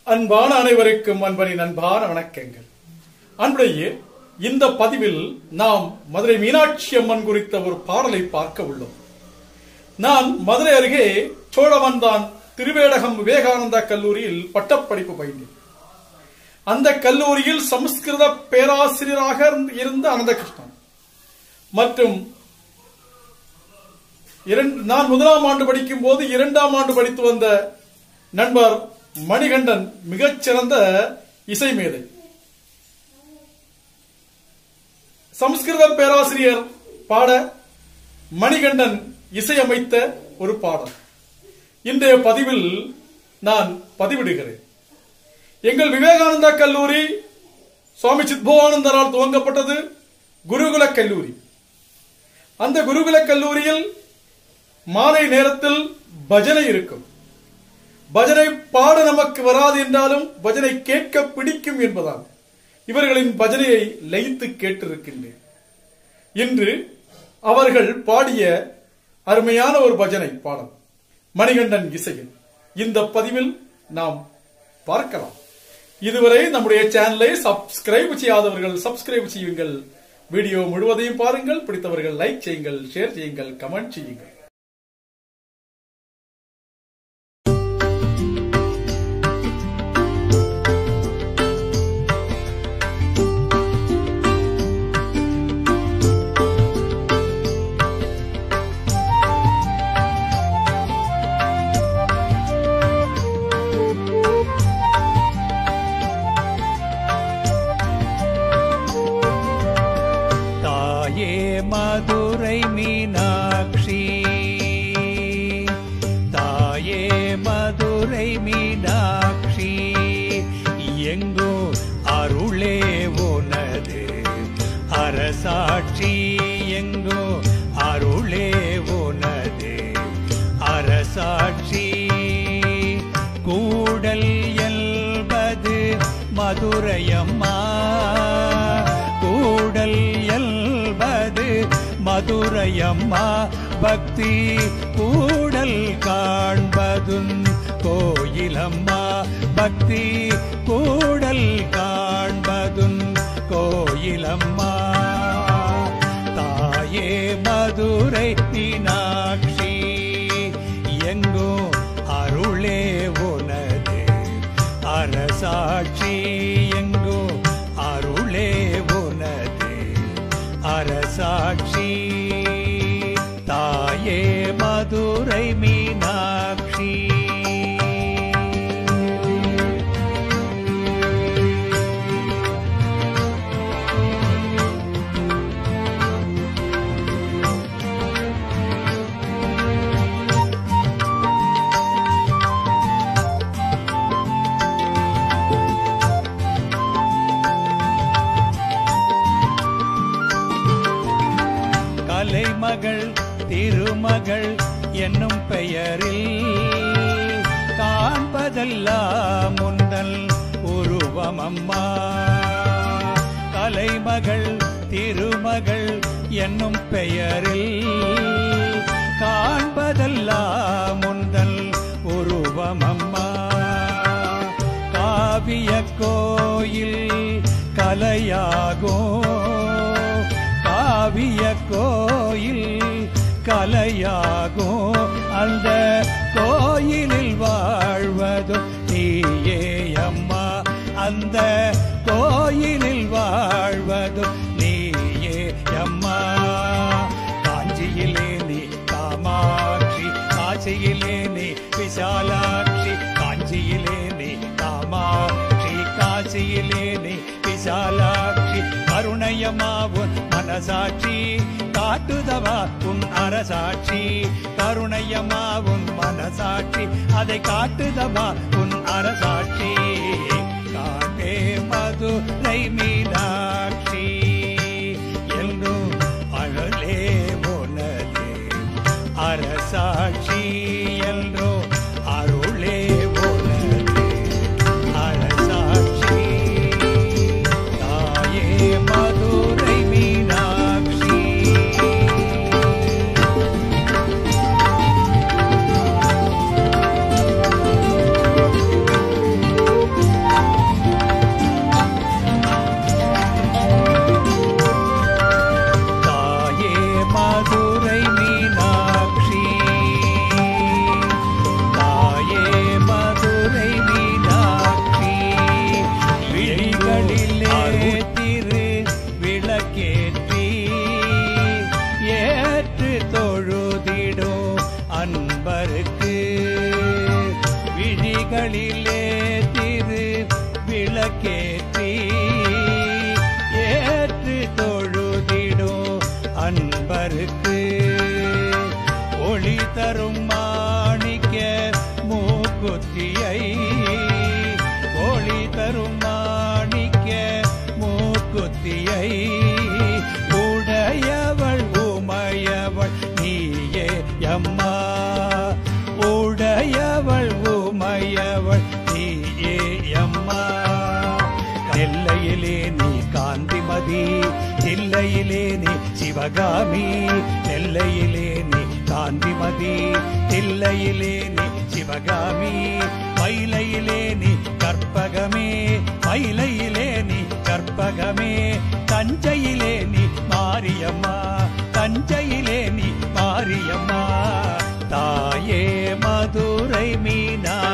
அன்பான அனைவருக்கும் அன்பனின் அன்பான வணக்கங்கள் அன்புடைய இந்த பதிவில் நாம் மதுரை மீனாட்சி அம்மன் குறித்த ஒரு பாடலை பார்க்க உள்ளோம் நான் மதுரை அருகே சோழவந்தான் திருவேடகம் விவேகானந்தா கல்லூரியில் பட்டப்படிப்பு பயின்றேன் அந்த கல்லூரியில் சமஸ்கிருத பேராசிரியராக இருந்த அனந்தகிருஷ்ணன் மற்றும் இரண்டு நான் முதலாம் ஆண்டு படிக்கும் போது இரண்டாம் ஆண்டு படித்து வந்த நண்பர் மணிகண்டன் மிகச்சிறந்த இசை மேதை சமஸ்கிருத பேராசிரியர் பாட மணிகண்டன் இசையமைத்த ஒரு பாடல் இன்றைய பதிவில் நான் பதிவிடுகிறேன் எங்கள் விவேகானந்தா கல்லூரி சுவாமி சித்பவானந்தரால் துவங்கப்பட்டது குருகுல கல்லூரி அந்த குருகுல கல்லூரியில் மாலை நேரத்தில் பஜனை இருக்கும் பஜனை பாட நமக்கு வராது என்றாலும் பஜனை கேட்க பிடிக்கும் என்பதால் இவர்களின் பஜனையை லயித்து கேட்டிருக்கின்றேன் இன்று அவர்கள் பாடிய அருமையான ஒரு பஜனை பாடல் மணிகண்டன் இசையில் இந்த பதிவில் நாம் பார்க்கலாம் இதுவரை நம்முடைய சேனலை சப்ஸ்கிரைப் செய்யாதவர்கள் சப்ஸ்கிரைப் செய்யுங்கள் வீடியோ முழுவதையும் பாருங்கள் பிடித்தவர்கள் லைக் செய்யுங்கள் ஷேர் செய்யுங்கள் கமெண்ட் செய்யுங்கள் தாயே மதுரை மீனாட்சி தாயே மதுரை மீனாட்சி எங்கோ அருளே உனது அரசாட்சி எங்கோ அருளே உனது அரசாட்சி கூடல் என்பது மதுரையம்மா கூடல் என்பது மதுரையம்மா பக்தி கூடல் காண்பதும் கோயிலம்மா பக்தி கூடல் காண்பதும் கோயிலம்மா தாயே மதுரை மீனாட்சி எங்கோ அருளே உனது அரசாட்சி எங்கோ அருளே உனது அரசாட்சி தாயே மதுரை மீனாட்சி கலைமகள் திருமகள் என்னும் பெயரில் காண்பதெல்லாம் முந்தல் உருவமம்மா கலைமகள் திருமகள் என்னும் பெயரில் காண்பதெல்லாம் முந்தல் உருவமம்மா காவிய கோயில் கலையாகோ காவிய கோயில் கலையாகோ அந்த கோயிலில் வாழ்வதும் நீயே அம்மா அந்த கோயிலில் வாழ்வதும் நீயே அம்மா காஞ்சியிலே நீ காமாட்சி காசியிலே நீ விசாலாட்சி காஞ்சியிலே நீ காமாட்சி காசியிலே நீ விசாலாட்சி கருணையமாவும் மனசாட்சி காட்டுதவா உன் அரசாட்சி கருணையமாவும் மனசாட்சி அதை காட்டுதவா உன் அரசாட்சி காட்டே மதுரை மீனாட்சி என்றும் அழலே உனது அரசாட்சி என்றோ அருளே உனது அரசாட்சி தாயே மதுரை மீனாட்சி திரு விளக்கேற்றி ஏற்று தொழுதிடும் அன்பருக்கு ஒளி தரும் மாணிக்க மூக்குத்தியை ஒளி தரும் மாணிக்க மூக்குத்தியை உடையவள் உமையவள் நீயே அம்மா உடையவள் உமையவள் நீயே அம்மா நெல்லையிலே நீ காந்திமதி தில்லையிலே நீ சிவகாமி நெல்லையிலே நீ காந்திமதி தில்லையிலே நீ சிவகாமி மயிலையிலே நீ கற்பகமே மயிலையிலே நீ கற்பகமே தஞ்சையிலே நீ மாரியம்மா தஞ்சையிலே நீ மாரியம்மா தாயே மதுரை மீனா